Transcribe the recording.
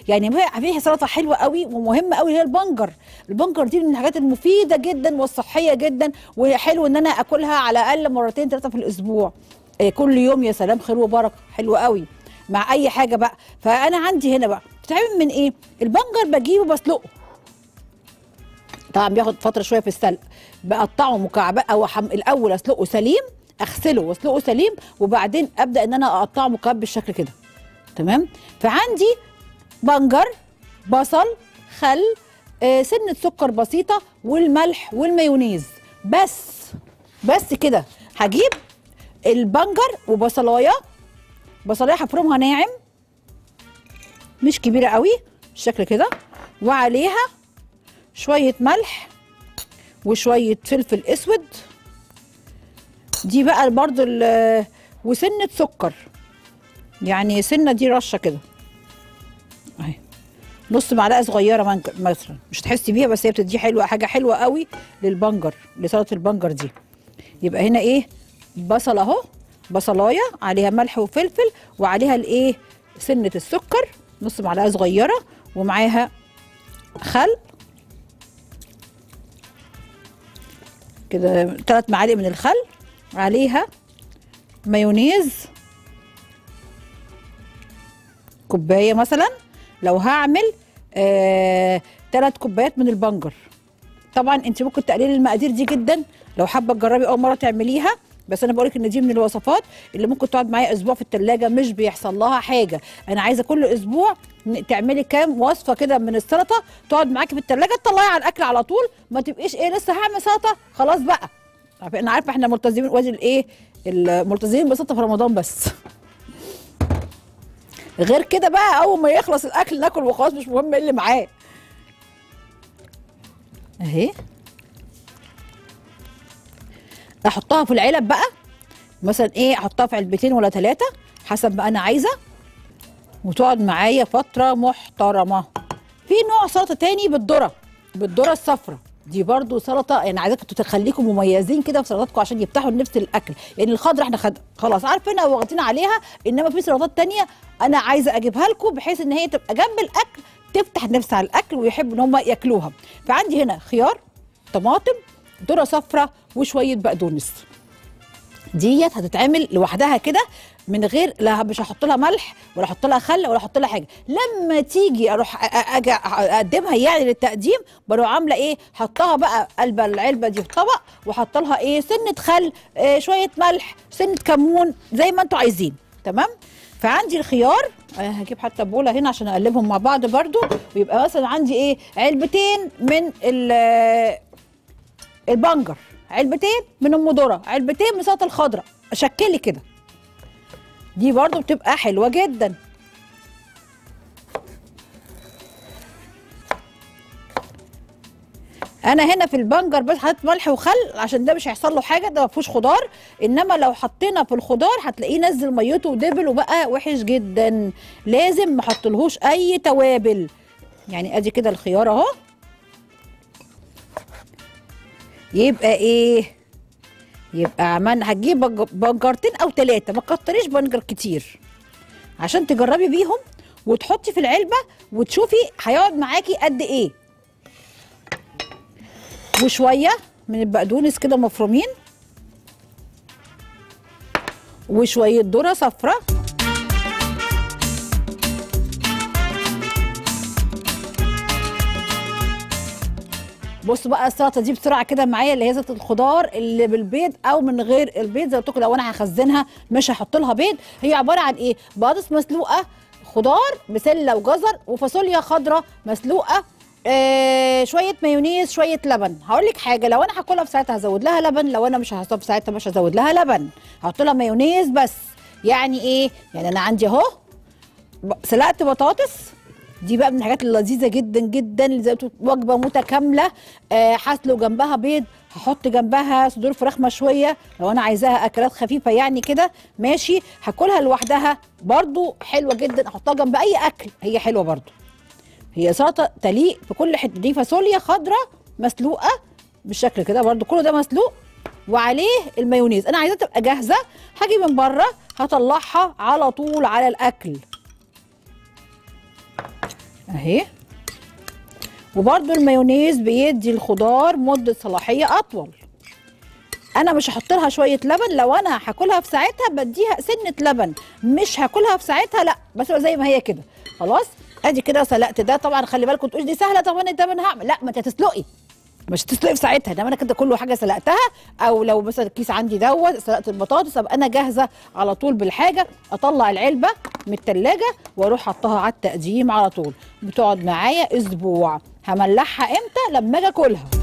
يعني بقى في سلطه حلوه قوي ومهمه قوي هي البنجر البنجر دي من الحاجات المفيده جدا والصحيه جدا وحلو ان انا اكلها على الاقل مرتين ثلاثه في الاسبوع إيه كل يوم يا سلام خير وبركه حلو قوي مع اي حاجه بقى فانا عندي هنا بقى بتتعمل من ايه البنجر بجيبه بسلقه طبعا بياخد فتره شويه في السلق بقطعه مكعبات او حم... الاول اسلقه سليم اغسله واسلقه سليم وبعدين ابدا ان انا اقطعه مكعب بالشكل كده تمام فعندي بنجر بصل خل آه سنه سكر بسيطه والملح والمايونيز بس بس كده هجيب البنجر وبصلايه بصلايه هفرمها ناعم مش كبيره قوي بالشكل كده وعليها شويه ملح وشويه فلفل اسود دي بقى برضو ال- وسنه سكر يعني سنه دي رشه كده اهي نص معلقه صغيره منك- مثلا مش تحسي بيها بس هي بتدي حلوه حاجه حلوه قوي للبنجر لسلطه البنجر دي يبقى هنا ايه بصل اهو بصلايه عليها ملح وفلفل وعليها الايه سنه السكر نص معلقه صغيره ومعاها خل كده ثلاث معالق من الخل عليها مايونيز كوبايه مثلا لو هعمل آه ثلاث كوبايات من البنجر طبعا انت ممكن تقللي المقادير دي جدا لو حابه تجربي اول مره تعمليها بس انا بقولك ان دي من الوصفات اللي ممكن تقعد معايا اسبوع في التلاجة مش بيحصل لها حاجه انا عايزه كل اسبوع ن- تعملي كام وصفه كده من السلطه تقعد معاكي في التلاجة تطلعي على الاكل على طول ما تبقيش ايه لسه هعمل سلطه خلاص بقى انا عارفه احنا ملتزمين وادي الايه الملتزمين بالسلطه في رمضان بس غير كده بقى اول ما يخلص الاكل ناكل وخلاص مش مهم ايه اللي معاه اهي احطها في العلب بقى مثلا ايه احطها في علبتين ولا ثلاثه حسب ما انا عايزه وتقعد معايا فتره محترمه في نوع سلطه تاني بالذره بالذره الصفراء دي برضو سلطه يعني عايزاكم تخليكم مميزين كده في سلطاتكم عشان يفتحوا نفس الاكل يعني الخضره احنا خد... خلاص عارفينها واخدين عليها انما في سلطات تانية انا عايزه اجيبها لكم بحيث ان هي تبقى جنب الاكل تفتح النفس على الاكل ويحبوا ان هم ياكلوها فعندي هنا خيار طماطم ذره صفراء وشويه بقدونس ديت هتتعمل لوحدها كده من غير لا مش هحط لها ملح ولا احط لها خل ولا احط لها حاجه لما تيجي اروح أ- أ- اجي اقدمها يعني للتقديم بروح عامله ايه حطها بقى قلب العلبه دي في طبق وحط لها ايه سنه خل إيه شويه ملح سنه كمون زي ما انتوا عايزين تمام فعندي الخيار أنا هجيب حتى بوله هنا عشان اقلبهم مع بعض برضو ويبقى مثلا عندي ايه علبتين من ال- البنجر علبتين من ام ذره علبتين من سلطه الخضراء شكلي كده دي برضو بتبقى حلوه جدا انا هنا في البنجر بس حطيت ملح وخل عشان ده مش هيحصل له حاجه ده ما فيهوش خضار انما لو حطينا في الخضار هتلاقيه نزل ميته ودبل وبقى وحش جدا لازم ما احطلهوش اي توابل يعني ادي كده الخيار اهو يبقى ايه يبقى عملنا هتجيب بنج- بنجرتين او ثلاثه ما تكتريش بنجر كتير عشان تجربي بيهم وتحطي في العلبه وتشوفي هيقعد معاكي قد ايه وشويه من البقدونس كده مفرومين وشويه ذره صفراء بصوا بقى السلطه دي بسرعه كده معايا اللي هي زيت الخضار اللي بالبيض او من غير البيض زي ما قلت لكم لو انا هخزنها مش هحط لها بيض هي عباره عن ايه بطاطس مسلوقه خضار بسله وجزر وفاصوليا خضراء مسلوقه آه شويه مايونيز شويه لبن هقول لك حاجه لو انا هاكلها في ساعتها هزود لها لبن لو انا مش هحطها في ساعتها مش هزود لها لبن هحط لها مايونيز بس يعني ايه يعني انا عندي اهو ب- سلقت بطاطس دي بقى من الحاجات اللذيذه جدا جدا اللي زي ما بتقول وجبه متكامله آه هسلق جنبها بيض هحط جنبها صدور فراخ مشويه لو انا عايزاها اكلات خفيفه يعني كده ماشي هاكلها لوحدها برضو حلوه جدا احطها جنب اي اكل هي حلوه برضو هي سلطه تليق في كل حته دي فاصوليا خضراء مسلوقه بالشكل كده برضو كله ده مسلوق وعليه المايونيز انا عايزاها تبقى جاهزه هاجي من بره هطلعها على طول على الاكل اهي وبرده المايونيز بيدي الخضار مده صلاحيه اطول انا مش هحط لها شويه لبن لو انا هاكلها في ساعتها بديها سنه لبن مش هاكلها في ساعتها لا بس زي ما هي كده خلاص ادي كده سلقت ده طبعا خلي بالكم تقولي دي سهله طب انا ده انا هعمل لا ما انت هتسلقي مش تسلقي في ساعتها ده انا كده كله حاجه سلقتها او لو مثلا الكيس عندي دوت سلقت البطاطس ابقى انا جاهزه على طول بالحاجه اطلع العلبه من التلاجة واروح حطها على التقديم على طول بتقعد معايا اسبوع هملحها امتى لما اجي اكلها